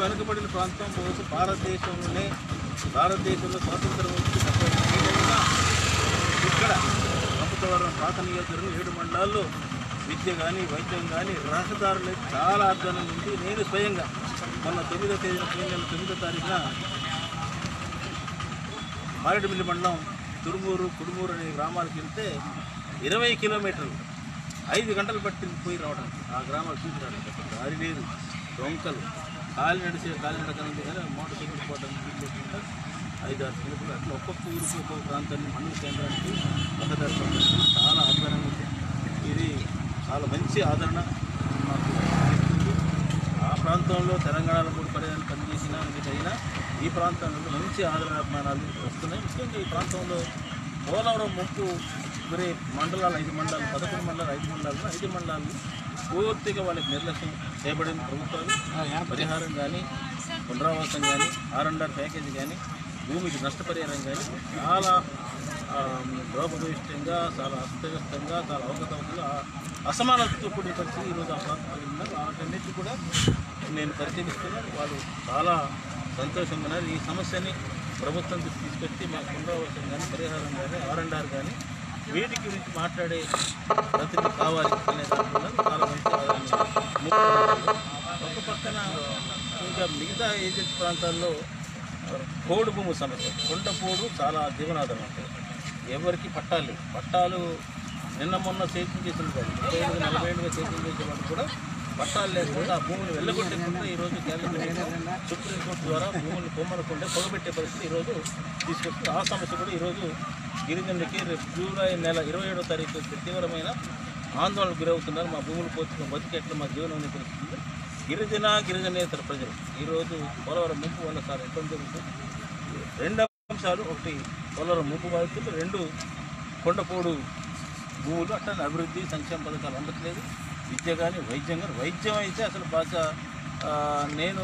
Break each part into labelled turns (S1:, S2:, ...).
S1: వెనుకబడిన ప్రాంతం బహుశా భారతదేశంలోనే భారతదేశంలో స్వాతంత్రం వచ్చి డెబ్బై ఏళ్ళైనా ఇక్కడ రంపచోడవరం పాత నియోజకవర్గం ఏడు మండలాల్లో విద్య కానీ వైద్యం కానీ రహదారులు చాలా అధ్వానం ఉంది నేను స్వయంగా మొన్న తొమ్మిదో తేదీన పోయిన నెల తొమ్మిదో తారీఖున మారేడుమిల్లి మండలం తురుమూరు కుడుమూరు అనే గ్రామాలకు వెళ్తే ఇరవై కిలోమీటర్లు ఐదు గంటలు పట్టింది పోయి రావడం ఆ గ్రామాలు చూసి రావడం దారి లేదు డొంకలు కాలి నడిచే కాలి నడకనుంది కానీ మోటార్ సైకిల్ పోవడం లేకుండా ఐదు ఆరు కిలోమీటర్లు అట్లా ఒక్కొక్క ఊరికి ఒక్కొక్క ప్రాంతాన్ని మండల కేంద్రానికి రహదారి సంబంధించి చాలా ఆదరణ ఉంది ఇది చాలా మంచి ఆదరణ మాకు ఇస్తుంది. ఆ ప్రాంతంలో తెలంగాణలో కూడా పడేదాన్ని పనిచేసిన వీటైనా ఈ ప్రాంతంలో మంచి ఆదరణాభిమానాలు వస్తున్నాయి ముఖ్యంగా ఈ ప్రాంతంలో పోలవరం ముంపు గురే మండలాలు ఐదు మండలాలు పదకొండు మండలాలు ఐదు మండలాలు ఐదు మండలాలు పూర్తిగా వాళ్ళకి నిర్లక్ష్యం చేయబడిన ప్రభుత్వాలు పరిహారం కానీ పునరావాసం కానీ ఆర్ అండ్ ఆర్ ప్యాకేజీ కానీ భూమికి నష్టపరిహారం కానీ చాలా ఆ, లోపభూయిష్టంగా చాలా అస్తవ్యస్తంగా చాలా అవకతవకలు అసమానతతో కూడిన పరిస్థితి ఈరోజు ఆ ప్రాంతంలో ఉన్నారు వాటన్నిటి కూడా నేను పరిశీలిస్తున్నాను వాళ్ళు చాలా సంతోషంగా ఉన్నారు ఈ సమస్యని ప్రభుత్వం దృష్టి తీసుకొచ్చి మాకు పునరావాసం కానీ పరిహారం కానీ ఆర్ అండ్ ఆర్ కానీ వీటి గురించి మాట్లాడే ప్రతినిధి కావాలి అనే దాంట్లో చాలా మంచి ఆదరణ ఒక పక్కన ఇంకా మిగతా ఏజెన్సీ ప్రాంతాల్లో కోడి భూమి సమస్య కొండపోడు చాలా జీవనాధారం ఉంటుంది ఎవరికి పట్టాలు లేవు. పట్టాలు నిన్న మొన్న సేద్యం చేసిన కాదు ముప్పై ఏళ్ళు నలభై ఏళ్ళుగా సేద్యం చేసే వాళ్ళు కూడా పట్టాలు లేకపోతే ఆ భూమిని వెళ్ళగొట్టకుండా ఈరోజు కేంద్ర సుప్రీంకోర్టు ద్వారా భూములు కొమ్మనకుండా పొగబెట్టే పరిస్థితి ఈరోజు తీసుకొస్తుంది ఆ సమస్య కూడా ఈరోజు గిరిజనులకి రేపు జూలై నెల ఇరవై ఏడో తారీఖు తీవ్రమైన ఆందోళనకు గురవుతున్నారు మా భూములు పోతున్న బతికెట్లు మా జీవనం అనే పరిస్థితి గిరిజన గిరిజనేతర ప్రజలు ఈరోజు పోలవరం ముంపు వల్ల చాలా ఇబ్బంది జరుగుతుంది రెండు అంశాలు ఒకటి పోలవరం ముంపు బాధితులు రెండు కొండపోడు భూములు అట్లా అభివృద్ధి సంక్షేమ పథకాలు అందట్లేదు విద్య కానీ వైద్యం కానీ వైద్యం అయితే అసలు బాగా ఆ, నేను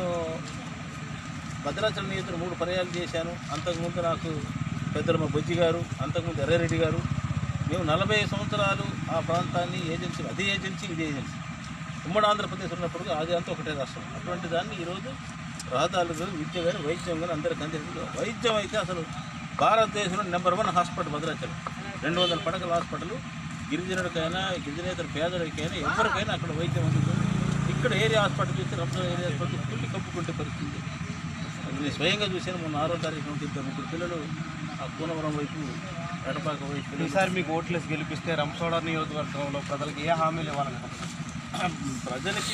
S1: భద్రాచలం నియోజకవర్గం మూడు పర్యాలు చేశాను అంతకుముందు నాకు పెద్దలు మా బొజ్జి గారు అంతకుముందు ఎర్రారెడ్డి గారు మేము నలభై సంవత్సరాలు ఆ ప్రాంతాన్ని ఏజెన్సీ అదే ఏజెన్సీ ఇదే ఏజెన్సీ ఉమ్మడి ఆంధ్రప్రదేశ్ ఉన్నప్పుడు అది అంతా ఒకటే రాష్ట్రం అటువంటి దాన్ని ఈరోజు రహదారులు కానీ విద్య కానీ వైద్యం కానీ అందరికీ అందరికీ వైద్యం అయితే అసలు భారతదేశంలో నెంబర్ వన్ హాస్పిటల్ భద్రాచలం రెండు వందల పడకల హాస్పిటల్ గిరిజనుడికైనా గిరిజనేతర పేదరికైనా ఎవరికైనా అక్కడ వైద్యం అందుతుంది ఇక్కడ ఏరియా హాస్పిటల్ చూస్తే రంజాన్ ఏరియా హాస్పిటల్ ఫుల్ కప్పుకుంటే పరిస్థితి అది నేను స్వయంగా చూశాను మొన్న ఆరో తారీఖు నుండి ఇద్దరు ముగ్గురు పిల్లలు ఆ కూనవరం వైపు ఎడపాక వైపు పిల్లలు
S2: ఈసారి మీకు ఓట్లేసి గెలిపిస్తే రంసోడ నియోజకవర్గంలో ప్రజలకు ఏ హామీలు ఇవ్వాలనుకుంటున్నారు
S1: ప్రజలకి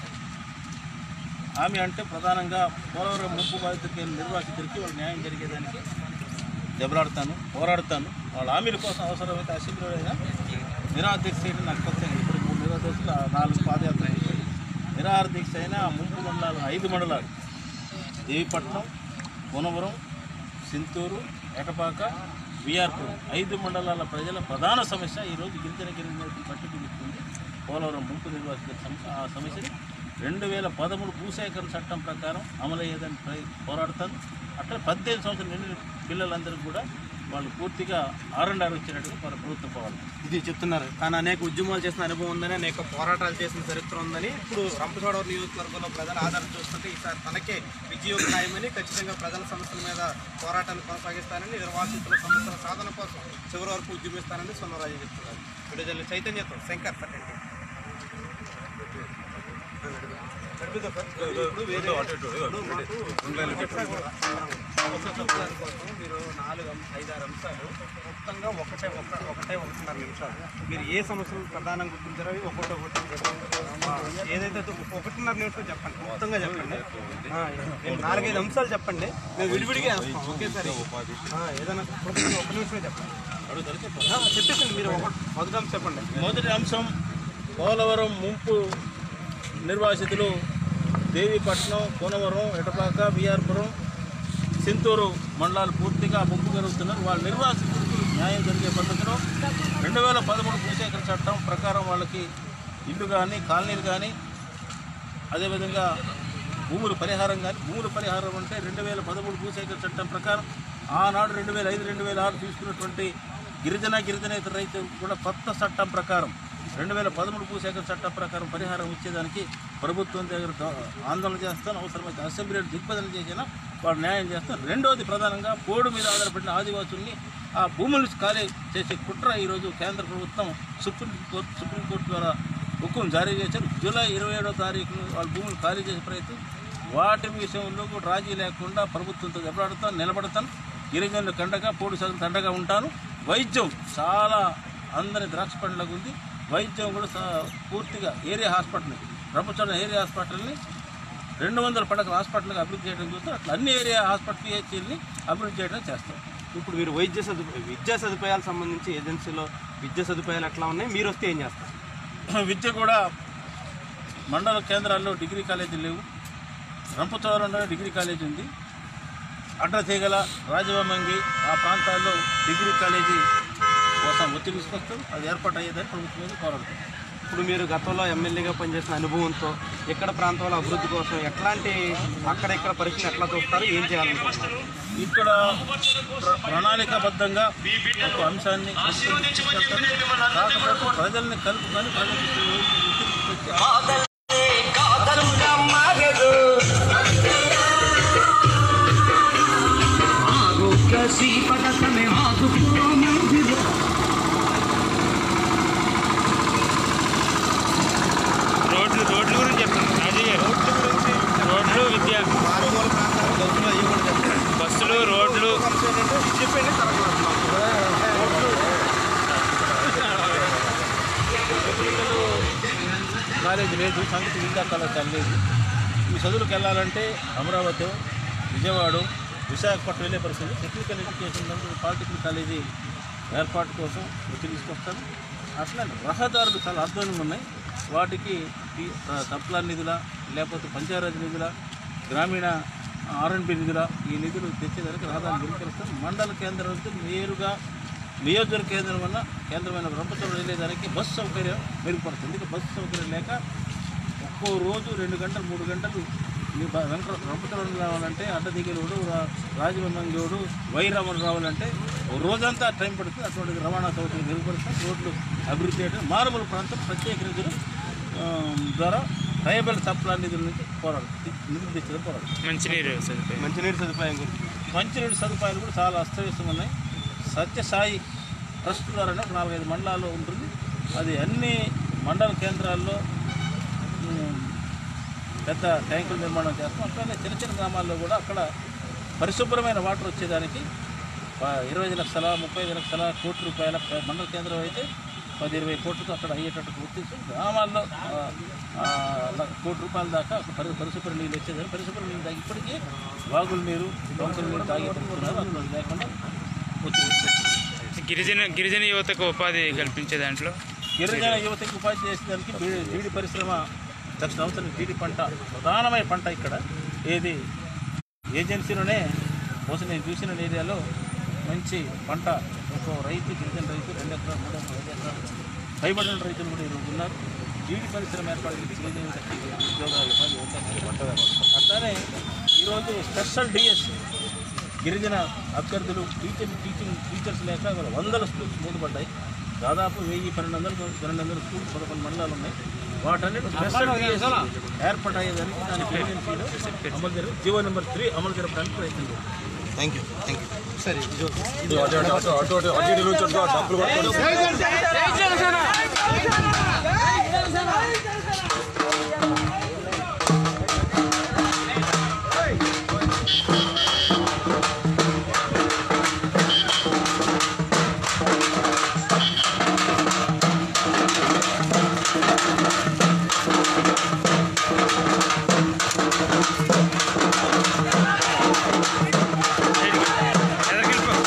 S1: హామీ అంటే ప్రధానంగా పోలవరం ముప్పు బాధితులకి నిర్వాసితులకి వాళ్ళు న్యాయం జరిగేదానికి దెబ్బలాడతాను పోరాడతాను వాళ్ళ హామీల కోసం అవసరమైతే అసెంబ్లీలో అయినా నిరాహార దీక్ష చేయడం నాకు కొత్తగా ఇప్పుడు మూడు నిరాహార దీక్షలు ఆ నాలుగు పాదయాత్ర చేశారు నిరాహార దీక్ష అయినా ఆ ముంపు మండలాలు ఐదు మండలాలు దేవిపట్నం కోనవరం సింతూరు ఎటపాక విఆర్పూర్ ఐదు మండలాల ప్రజల ప్రధాన సమస్య ఈరోజు గిరిజన గిరిజన పట్టుకుంటుంది పోలవరం ముంపు నిర్వాసితుల సమస్య ఆ సమస్యని రెండు వేల పదమూడు భూసేకరణ చట్టం ప్రకారం అమలయ్యేదని ప్రయ- పోరాడతాను అట్లా పద్దెనిమిది సంవత్సరాలు నిండిన పిల్లలందరూ కూడా వాళ్ళు పూర్తిగా ఆరండారు వచ్చినట్టుగా మన ప్రభుత్వం పోవాలి
S2: ఇది చెప్తున్నారు కానీ అనేక ఉద్యమాలు చేసిన అనుభవం ఉందని అనేక పోరాటాలు చేసిన చరిత్ర ఉందని ఇప్పుడు రంపచోడవరం నియోజకవర్గంలో ప్రజల ఆదరణ చూస్తుంటే ఈసారి తనకే విజయం ఖాయమని ఖచ్చితంగా ప్రజల సమస్యల మీద పోరాటాన్ని కొనసాగిస్తానని నిర్వాసితుల సమస్యల సాధన కోసం చివరి వరకు ఉద్యమిస్తానని సొన్నరాజు చెప్తున్నారు విడుదల చైతన్యతో శంకర్ పట్టండి నడిపిద్దాం సార్. ఇప్పుడు వేరే- ఇప్పుడు మాకు దాని కోసం మీరు నాలుగు అంశ- ఐదారు అంశాలు మొత్తంగా ఒకటే ఒక ఒకటే ఒకటిన్నర నిమిషాలు మీరు ఏ సమస్యలు ప్రధానంగా గుర్తించారో అవి ఒకటి ఒకటి ఆ, ఏదైతే తో- ఒకటిన్నర నిమిషం చెప్పండి మొత్తంగా చెప్పండి ఆ, నేను నాలుగైదు అంశాలు చెప్పండి మేము విడివిడిగా వేస్తాం ఒకేసారి ఆ, ఏదైనా ఒక ఒక నిమిషమే చెప్పండి
S1: అడుగుతారు
S2: ఆ, చెప్పేసండి మీరు ఒక మొదటి అంశం చెప్పండి
S1: మొదటి అంశం పోలవరం ముంపు నిర్వాసితులు దేవీపట్నం కోనవరం ఎటపాక విఆర్పురం సింతూరు మండలాలు పూర్తిగా ముంపు జరుగుతున్నారు వాళ్ళ నిర్వాసితులకు న్యాయం జరిగే పద్ధతిలో రెండు వేల పదమూడు భూసేకరణ చట్టం ప్రకారం వాళ్ళకి ఇల్లు కానీ కాలనీలు కానీ అదేవిధంగా భూముల పరిహారం కానీ భూముల పరిహారం అంటే రెండు వేల పదమూడు భూసేకరణ చట్టం ప్రకారం ఆనాడు రెండు వేల ఐదు రెండు వేల ఆరు తీసుకున్నటువంటి గిరిజన గిరిజనేతర రైతు కూడా కొత్త చట్టం ప్రకారం రెండు వేల పదమూడు భూసేకరణ చట్టం ప్రకారం పరిహారం ఇచ్చేదానికి ప్రభుత్వం దగ్గర ద- ఆందోళన చేస్తాను అవసరమైతే అసెంబ్లీలో దిగ్బంధన చేసినా వాడు న్యాయం చేస్తాను రెండోది ప్రధానంగా పోడు మీద ఆధారపడిన ఆదివాసుల్ని ఆ భూములు ఖాళీ చేసే కుట్ర ఈరోజు కేంద్ర ప్రభుత్వం సుప్రీంకోర్టు సుప్రీంకోర్టు ద్వారా హుకుం జారీ చేశారు జూలై ఇరవై ఏడో తారీఖున వాళ్ళ భూములు ఖాళీ చేసే ప్రయత్నం వాటి విషయంలో కూడా రాజీ లేకుండా ప్రభుత్వంతో దెబ్బలాడతాను నిలబడతాను గిరిజనుల కండగా పోడు శాతం దండగా ఉంటాను వైద్యం చాలా అందరి ద్రాక్ష పండ్లకు ఉంది వైద్యం కూడా సా- పూర్తిగా ఏరియా హాస్పిటల్ ప్రభుత్వం ఏరియా హాస్పిటల్ని రెండు వందల పడకల హాస్పిటల్గా అభివృద్ధి చేయడం చూస్తే అట్లా అన్ని ఏరియా హాస్పిటల్ పిహెచ్సిల్ని అభివృద్ధి చేయడం చేస్తాం
S2: ఇప్పుడు మీరు వైద్య సదుపాయ విద్యా సదుపాయాలకు సంబంధించి ఏజెన్సీలో విద్యా సదుపాయాలు ఎట్లా ఉన్నాయి మీరు వస్తే ఏం చేస్తారు
S1: విద్య కూడా మండల కేంద్రాల్లో డిగ్రీ కాలేజీలు లేవు రంపచోడవరంలో డిగ్రీ కాలేజీ ఉంది అడ్డతీగల రాజవమంగి ఆ ప్రాంతాల్లో డిగ్రీ కాలేజీ కోసం ఒత్తిడి తీసుకొస్తారు అది ఏర్పాటు అయ్యేదని ప్రభుత్వం మీద పోరాడుతుంది
S2: ఇప్పుడు మీరు గతంలో ఎమ్మెల్యేగా పనిచేసిన అనుభవంతో ఇక్కడ ప్రాంతంలో అభివృద్ధి కోసం ఎట్లాంటి అక్కడ ఇక్కడ పరిస్థితిని ఎట్లా చూస్తారు ఏం చేయాలనుకుంటున్నారు
S1: ఇక్కడ ప్ర- ప్రణాళికాబద్ధంగా ఒక అంశాన్ని ప్రభుత్వం తీసుకెళ్తారు. కాకపోతే ప్రజల్ని కలుపుకొని ప్రజలకు ఒత్తిడి తీసుకొచ్చి
S3: రోడ్లు రోడ్లు గురించి చెప్తాను రాజయ్య గారు రోడ్లు విద్య బస్సులు రోడ్లు
S1: కాలేజీ లేదు సంగతి విద్యా కళాశాల లేదు ఈ చదువులకు వెళ్ళాలంటే అమరావతి విజయవాడ విశాఖపట్నం వెళ్ళే పరిస్థితి టెక్నికల్ ఎడ్యుకేషన్ దాంట్లో పాలిటెక్నిక్ కాలేజీ ఏర్పాటు కోసం వచ్చి తీసుకొస్తాను అట్లా రహదారులు చాలా అధ్వానంగా ఉన్నాయి వాటికి ఈ, ఆ, తప్లా నిధుల లేకపోతే పంచాయతీ నిధుల గ్రామీణ ఆర్ఎన్బి నిధుల ఈ నిధులు తెచ్చేదానికి రహదారులు మెరుగుపరుస్తాం మండల కేంద్రం నుంచి నేరుగా నియోజకవర్గ కేంద్రం వల్ల కేంద్రమైన రంపచోడ వెళ్ళేదానికి బస్సు సౌకర్యం మెరుగుపడుతుంది ఎందుకంటే బస్సు సౌకర్యం లేక ఒక్కో రోజు రెండు గంటలు మూడు గంటలు మీ బ- వెంకట రంపచోడవరం రావాలంటే అడ్డదిగలోడు రాజమంగోడు వైరామన్ రావాలంటే ఓ రోజంతా టైం పడుతుంది అటువంటి రవాణా సౌకర్యం మెరుగుపరుస్తాం రోడ్లు అభివృద్ధి చేయడం మారుమూల ప్రాంతం ప్రత్యేక నిధులు ఆ, ద్వారా ట్రైబల్ సప్లా నిధుల నుంచి పోరాడు నిధులు తెచ్చడం పోరాడు
S3: మంచినీరు సదుపాయం
S2: మంచినీటి సదుపాయం గురించి
S1: మంచినీటి సదుపాయాలు కూడా చాలా అస్తవ్యస్తంగా ఉన్నాయి సత్యసాయి ట్రస్ట్ ద్వారానే ఒక నాలుగైదు మండలాల్లో ఉంటుంది అది అన్ని మండల కేంద్రాల్లో ఉమ్, పెద్ద ట్యాంకుల నిర్మాణం చేస్తాం అట్లనే చిన్న చిన్న గ్రామాల్లో కూడా అక్కడ పరిశుభ్రమైన వాటర్ వచ్చేదానికి ప- ఇరవై ఐదు లక్షల ముప్పై ఐదు లక్షల కోటి రూపాయల ప- మండల కేంద్రం అయితే పది ఇరవై కోట్లతో అక్కడ అయ్యేటట్టు గుర్తించి గ్రామాల్లో ఆ, ఆ, ల- కోటి రూపాయల దాకా అక్కడ పరి పరిశుభ్ర నీళ్ళు వచ్చేదాన్ని పరిశుభ్ర నీళ్ళు తాగి ఇప్పటికీ వాగుల నీరు డొంకల నీరు తాగి బతుకుతున్నారు అట్లా లేకుండా వచ్చి
S3: గిరిజన గిరిజన యువతకు ఉపాధి కల్పించే దాంట్లో
S1: గిరిజన యువతకు ఉపాధి చేసేదానికి బీ- బీడి పరిశ్రమ దక్షిణ అవసరం బీడి పంట ప్రధానమైన పంట ఇక్కడ ఏది ఏజెన్సీలోనే బహుశా నేను చూసిన ఏరియాలో మంచి పంట ఒక రైతు గిరిజన రైతు రెండు ఎకరాలు మూడు ఎకరాలు ఐదు ఎకరాలు పైబడిన రైతులు కూడా ఈరోజు ఉన్నారు బీడి పరిశ్రమ ఏర్పాటు చేసి గిరిజన యువతకి ఉద్యోగాలు ఉపాధి అవకాశాలు అట్లానే ఈరోజు స్పెషల్ డిఎస్ గిరిజన అభ్యర్థులు టీచర్ టీచింగ్ టీచర్స్ లేక వాళ్ళ వందల స్కూల్స్ మూతపడ్డాయి దాదాపు వెయ్యి పన్నెండు వందలు పన్నెండు వందల స్కూల్స్ పదకొండు మండలాలు ఉన్నాయి వాటన్నిటి స్పెషల్ డిఎస్ ఏర్పాటు అయ్యేదానికి దానికి ఏజెన్సీలో అమలు జరగ జీవో నెంబర్ త్రీ అమలు జరపడానికి ప్రయత్నం చేస్తాం
S2: థ్యాంక్ యూ థ్యాంక్ యూ సరే
S3: ఎదరికెళ్ళిపో.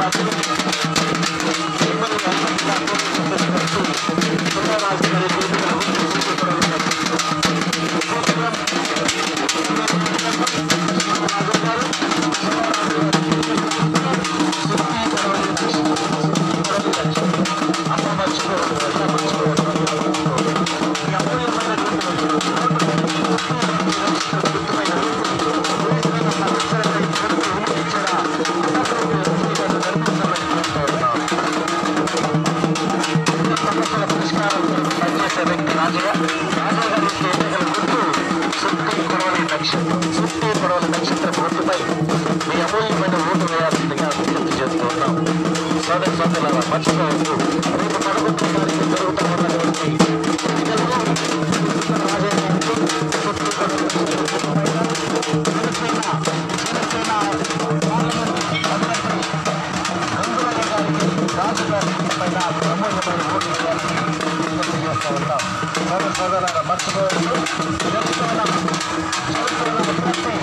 S4: మీ అమూల్యమైన ఓటు వేయాల్సిందిగా విజ్ఞప్తి చేస్తూ ఉన్నాం సోదర సోదరులారా మర్చిపోవద్దు రేపు పదకొండు తారీఖు జరుగుతూ ఉన్నటువంటి ఎన్నికల్లో రాజే గారికి సుప్రీం కోర్టు పైన జనసేన జనసేన పార్లమెంట్ అభ్యర్థి రంగుల గారికి రాజు గారి పైన అమూల్యమైన ఓటు వేయాల్సిందిగా విజ్ఞప్తి చేస్తూ ఉన్నాం సోదర సోదరులారా మర్చిపోవద్దు జనసేన జనసేన అభ్యర్థి